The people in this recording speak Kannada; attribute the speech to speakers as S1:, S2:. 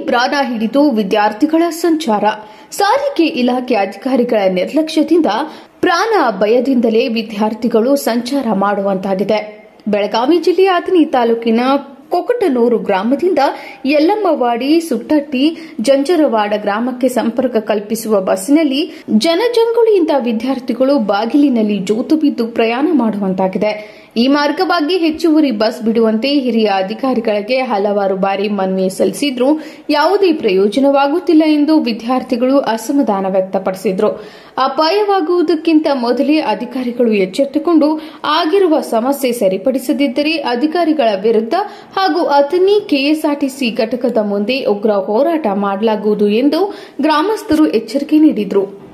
S1: ಪ್ರಾಣ ಹಿಡಿದು ವಿದ್ಯಾರ್ಥಿಗಳ ಸಂಚಾರ ಸಾರಿಗೆ ಇಲಾಖೆ ಅಧಿಕಾರಿಗಳ ನಿರ್ಲಕ್ಷ್ಯದಿಂದ ಪ್ರಾಣ ಭಯದಿಂದಲೇ ವಿದ್ಯಾರ್ಥಿಗಳು ಸಂಚಾರ ಮಾಡುವಂತಾಗಿದೆ ಬೆಳಗಾವಿ ಜಿಲ್ಲೆಯ ಅಥಣಿ ತಾಲೂಕಿನ ಕೊಕಟನೂರು ಗ್ರಾಮದಿಂದ ಯಲ್ಲಮ್ಮವಾಡಿ ಸುಟ್ಟಟ್ಟಿ ಜಂಜರವಾಡ ಗ್ರಾಮಕ್ಕೆ ಸಂಪರ್ಕ ಕಲ್ಪಿಸುವ ಬಸ್ಸಿನಲ್ಲಿ ಜನಜಂಗುಳಿಯಿಂದ ವಿದ್ಯಾರ್ಥಿಗಳು ಬಾಗಿಲಿನಲ್ಲಿ ಜೋತು ಬಿದ್ದು ಪ್ರಯಾಣ ಮಾಡುವಂತಾಗಿದೆ ಈ ಮಾರ್ಗವಾಗಿ ಹೆಚ್ಚುವರಿ ಬಸ್ ಬಿಡುವಂತೆ ಹಿರಿಯ ಅಧಿಕಾರಿಗಳಿಗೆ ಹಲವಾರು ಬಾರಿ ಮನವಿ ಸಲ್ಲಿಸಿದ್ರೂ ಯಾವುದೇ ಪ್ರಯೋಜನವಾಗುತ್ತಿಲ್ಲ ಎಂದು ವಿದ್ಯಾರ್ಥಿಗಳು ಅಸಮಾಧಾನ ವ್ಯಕ್ತಪಡಿಸಿದ್ರು ಅಪಾಯವಾಗುವುದಕ್ಕಿಂತ ಮೊದಲೇ ಅಧಿಕಾರಿಗಳು ಎಚ್ಚೆತ್ತುಕೊಂಡು ಆಗಿರುವ ಸಮಸ್ಯೆ ಸರಿಪಡಿಸದಿದ್ದರೆ ಅಧಿಕಾರಿಗಳ ವಿರುದ್ಧ ಹಾಗೂ ಅಥಣಿ ಕೆಎಸ್ಆರ್ಟಿಸಿ ಘಟಕದ ಮುಂದೆ ಉಗ್ರ ಹೋರಾಟ ಮಾಡಲಾಗುವುದು ಎಂದು ಗ್ರಾಮಸ್ಥರು ಎಚ್ಚರಿಕೆ ನೀಡಿದರು